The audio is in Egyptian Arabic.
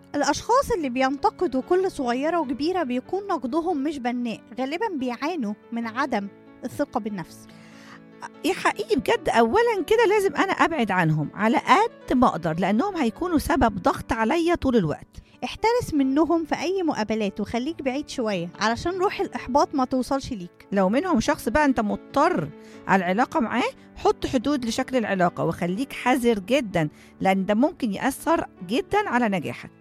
الأشخاص اللي بينتقدوا كل صغيرة وكبيرة بيكون نقدهم مش بناء غالبا بيعانوا من عدم الثقة بالنفس يا حقيقي بجد اولا كده لازم انا ابعد عنهم على قد ما اقدر لانهم هيكونوا سبب ضغط عليا طول الوقت احترس منهم في أي مقابلات وخليك بعيد شوية علشان روح الإحباط ما توصلش ليك لو منهم شخص بقى انت مضطر على العلاقه معاه حط حدود لشكل العلاقه وخليك حذر جدا لان ده ممكن ياثر جدا على نجاحك